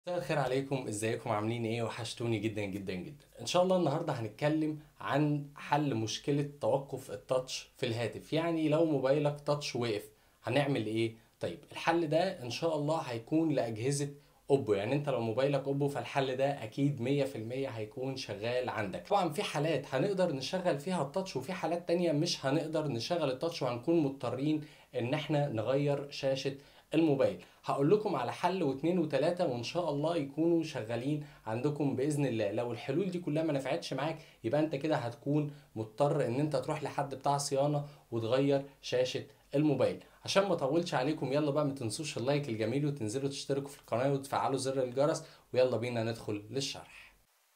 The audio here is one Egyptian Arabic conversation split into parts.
مساء الخير عليكم ازيكم عاملين ايه وحشتوني جدا جدا جدا ان شاء الله النهارده هنتكلم عن حل مشكله توقف التاتش في الهاتف يعني لو موبايلك تاتش وقف هنعمل ايه طيب الحل ده ان شاء الله هيكون لاجهزه اوبو يعني انت لو موبايلك اوبو فالحل ده اكيد 100% هيكون شغال عندك طبعا في حالات هنقدر نشغل فيها التاتش وفي حالات تانية مش هنقدر نشغل التاتش وهنكون مضطرين ان احنا نغير شاشه الموبايل هقول لكم على حل واثنين وثلاثة وان شاء الله يكونوا شغالين عندكم باذن الله لو الحلول دي كلها ما نفعتش معاك يبقى انت كده هتكون مضطر ان انت تروح لحد بتاع صيانة وتغير شاشة الموبايل عشان ما اطولش عليكم يلا بقى ما تنسوش اللايك الجميل وتنزلوا تشتركوا في القناة وتفعلوا زر الجرس ويلا بينا ندخل للشرح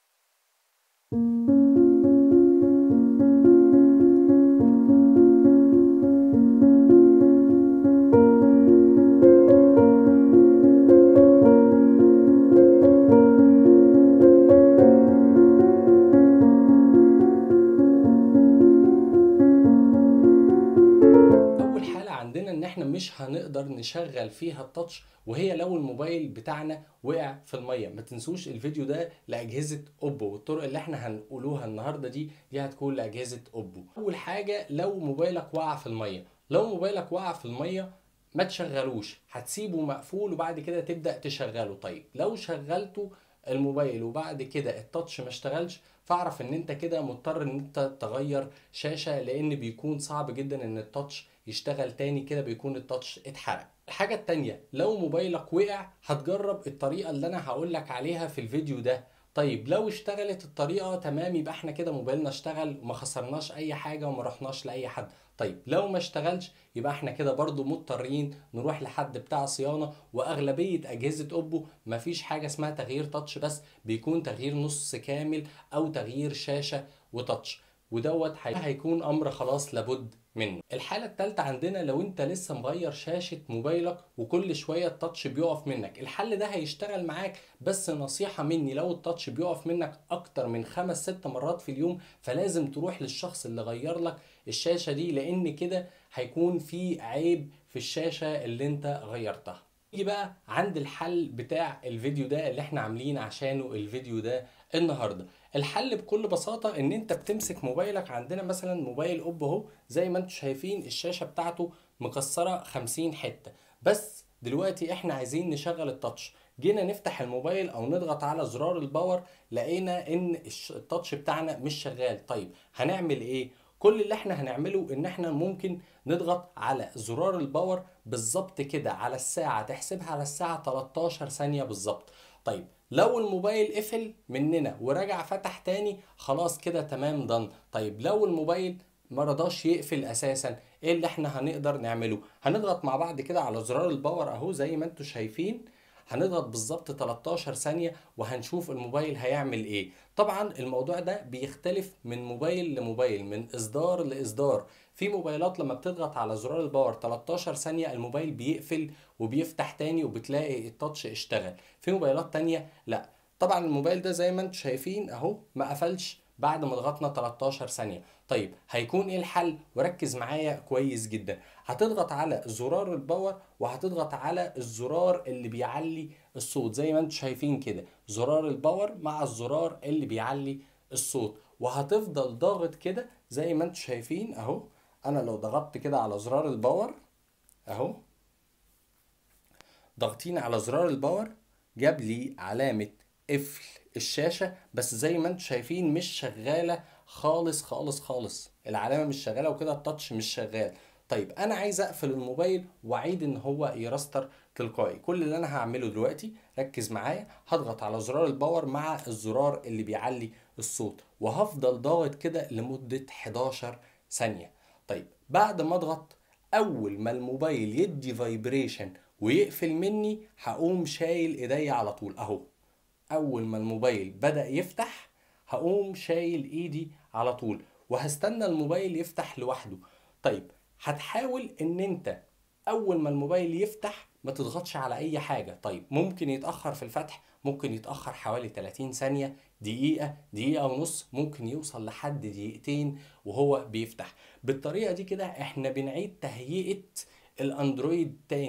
اول حاله عندنا ان احنا مش هنقدر نشغل فيها التاتش وهي لو الموبايل بتاعنا وقع في الميه ما تنسوش الفيديو ده لاجهزه اوبو والطرق اللي احنا هنقولوها النهارده دي دي هتكون لاجهزه اوبو اول حاجه لو موبايلك وقع في الميه لو موبايلك وقع في الميه ما تشغلوش هتسيبه مقفول وبعد كده تبدا تشغله طيب لو شغلته الموبايل وبعد كده التاتش ما اشتغلش فاعرف ان انت كده مضطر ان انت تغير شاشه لان بيكون صعب جدا ان التاتش يشتغل تاني كده بيكون التاتش اتحرق الحاجه التانية لو موبايلك وقع هتجرب الطريقه اللي انا هقولك عليها في الفيديو ده طيب لو اشتغلت الطريقه تمام يبقى احنا كده موبايلنا اشتغل وما خسرناش اي حاجه وما رحناش لاي حد طيب لو ما اشتغلش يبقى احنا كده برضو مضطرين نروح لحد بتاع صيانه واغلبيه اجهزه اوبو مفيش حاجه اسمها تغيير تاتش بس بيكون تغيير نص كامل او تغيير شاشه وتاتش ودوت هي- هيكون امر خلاص لابد منه الحالة التالتة عندنا لو انت لسه مغير شاشة موبايلك وكل شوية التاتش بيقف منك الحل ده هيشتغل معاك بس نصيحة مني لو التاتش بيقف منك اكتر من خمس ست مرات في اليوم فلازم تروح للشخص اللي غير لك الشاشة دي لان كده هيكون في عيب في الشاشة اللي انت غيرتها نيجي بقى عند الحل بتاع الفيديو ده اللي احنا عاملين عشانه الفيديو ده النهارده الحل بكل بساطه ان انت بتمسك موبايلك عندنا مثلا موبايل اوبو اهو زي ما انتم شايفين الشاشه بتاعته مكسره 50 حته بس دلوقتي احنا عايزين نشغل التاتش جينا نفتح الموبايل او نضغط على زرار الباور لقينا ان الش- التاتش بتاعنا مش شغال طيب هنعمل ايه كل اللي احنا هنعمله ان احنا ممكن نضغط على زرار الباور بالظبط كده على الساعة تحسبها على الساعة 13 ثانية بالظبط طيب لو الموبايل قفل مننا ورجع فتح تاني خلاص كده تمام ضن طيب لو الموبايل ما رضاش يقفل اساسا ايه اللي احنا هنقدر نعمله هنضغط مع بعض كده على زرار الباور اهو زي ما انتم شايفين هنضغط بالظبط 13 ثانية وهنشوف الموبايل هيعمل ايه طبعا الموضوع ده بيختلف من موبايل لموبايل من اصدار لاصدار في موبايلات لما بتضغط على زرار الباور 13 ثانية الموبايل بيقفل وبيفتح تاني وبتلاقي التاتش اشتغل في موبايلات تانية لا طبعا الموبايل ده زي ما انتم شايفين اهو ما قفلش بعد ما ضغطنا 13 ثانية طيب هيكون ايه الحل وركز معايا كويس جدا هتضغط على زرار الباور وهتضغط على الزرار اللي بيعلي الصوت زي ما انتم شايفين كده زرار الباور مع الزرار اللي بيعلي الصوت وهتفضل ضاغط كده زي ما انتم شايفين اهو انا لو ضغطت كده على زرار الباور اهو ضاغطين على زرار الباور جاب لي علامة قفل الشاشة بس زي ما انتم شايفين مش شغالة خالص خالص خالص العلامة مش شغالة وكده التاتش مش شغال طيب انا عايز اقفل الموبايل واعيد ان هو يرستر تلقائي كل اللي انا هعمله دلوقتي ركز معايا هضغط على زرار الباور مع الزرار اللي بيعلي الصوت وهفضل ضاغط كده لمدة 11 ثانية طيب بعد ما اضغط اول ما الموبايل يدي فايبريشن ويقفل مني هقوم شايل ايديا على طول اهو اول ما الموبايل بدأ يفتح هقوم شايل ايدي على طول وهستنى الموبايل يفتح لوحده طيب هتحاول ان انت اول ما الموبايل يفتح ما تضغطش على اي حاجة طيب ممكن يتأخر في الفتح ممكن يتأخر حوالي 30 ثانية دقيقة دقيقة ونص ممكن يوصل لحد دقيقتين وهو بيفتح بالطريقة دي كده احنا بنعيد تهيئة الاندرويد تاني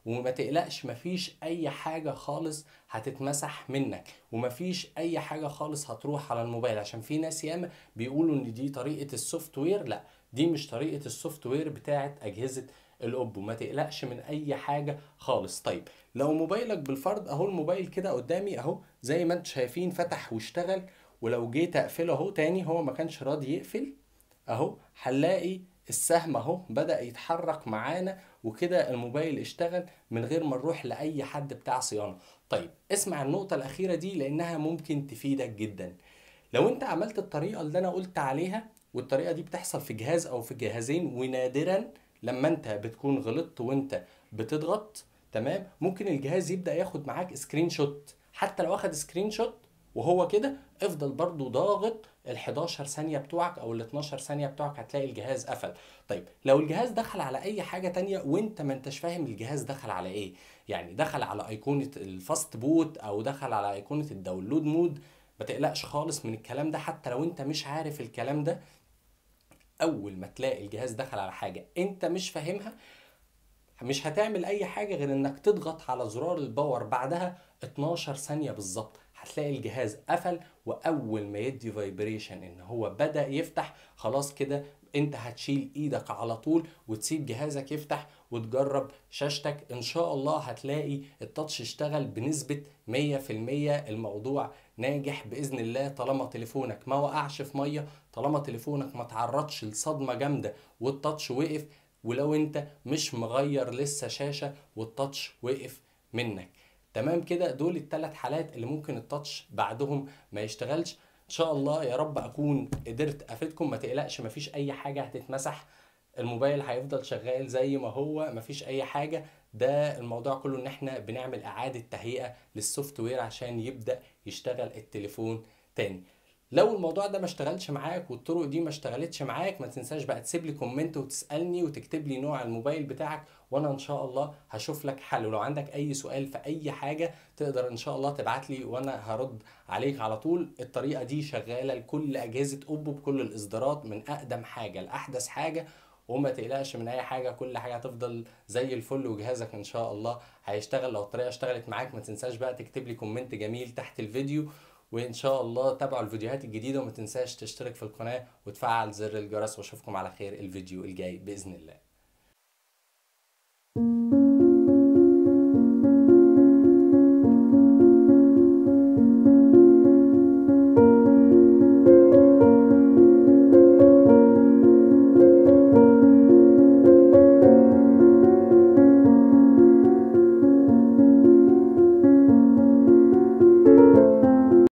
وما تقلقش مفيش اي حاجه خالص هتتمسح منك ومفيش اي حاجه خالص هتروح على الموبايل عشان في ناس ياما بيقولوا ان دي طريقه السوفت وير لا دي مش طريقه السوفت وير بتاعت اجهزه الاوبو ما تقلقش من اي حاجه خالص طيب لو موبايلك بالفرض اهو الموبايل كده قدامي اهو زي ما انتم شايفين فتح واشتغل ولو جيت اقفله اهو تاني هو ما كانش راضي يقفل اهو هنلاقي السهم اهو بدأ يتحرك معانا وكده الموبايل اشتغل من غير ما نروح لأي حد بتاع صيانة طيب اسمع النقطة الأخيرة دي لأنها ممكن تفيدك جدا لو انت عملت الطريقة اللي انا قلت عليها والطريقة دي بتحصل في جهاز او في جهازين ونادرا لما انت بتكون غلطت وانت بتضغط تمام ممكن الجهاز يبدأ ياخد معاك سكرين شوت حتى لو اخد سكرين شوت وهو كده افضل برضو ضاغط ال 11 ثانية بتوعك او ال 12 ثانية بتوعك هتلاقي الجهاز قفل طيب لو الجهاز دخل على اي حاجة تانية وانت ما انتش فاهم الجهاز دخل على ايه يعني دخل على ايقونة الفاست بوت او دخل على ايقونة الداونلود مود ما تقلقش خالص من الكلام ده حتى لو انت مش عارف الكلام ده اول ما تلاقي الجهاز دخل على حاجة انت مش فاهمها مش هتعمل اي حاجة غير انك تضغط على زرار الباور بعدها 12 ثانية بالظبط هتلاقي الجهاز قفل واول ما يدي فايبريشن ان هو بدا يفتح خلاص كده انت هتشيل ايدك على طول وتسيب جهازك يفتح وتجرب شاشتك ان شاء الله هتلاقي التاتش اشتغل بنسبة 100% الموضوع ناجح باذن الله طالما تليفونك ما وقعش في ميه طالما تليفونك ما تعرضش لصدمة جامدة والتاتش وقف ولو انت مش مغير لسه شاشة والتاتش وقف منك تمام كده دول الثلاث حالات اللي ممكن التاتش بعدهم ما يشتغلش ان شاء الله يا رب اكون قدرت افيدكم ما تقلقش مفيش اي حاجه هتتمسح الموبايل هيفضل شغال زي ما هو مفيش اي حاجه ده الموضوع كله ان احنا بنعمل اعاده تهيئه للسوفت وير عشان يبدا يشتغل التليفون تاني لو الموضوع ده ما اشتغلش معاك والطرق دي ما اشتغلتش معاك ما تنساش بقى تسيب لي كومنت وتسالني وتكتب لي نوع الموبايل بتاعك وانا ان شاء الله هشوف لك حل ولو عندك اي سؤال في اي حاجه تقدر ان شاء الله تبعت لي وانا هرد عليك على طول الطريقه دي شغاله لكل اجهزه اوبو بكل الاصدارات من اقدم حاجه لاحدث حاجه وما تقلقش من اي حاجه كل حاجه هتفضل زي الفل وجهازك ان شاء الله هيشتغل لو الطريقه اشتغلت معاك ما تنساش بقى تكتب لي كومنت جميل تحت الفيديو وان شاء الله تابعوا الفيديوهات الجديده وما تنساش تشترك في القناه وتفعل زر الجرس واشوفكم على خير الفيديو الجاي باذن الله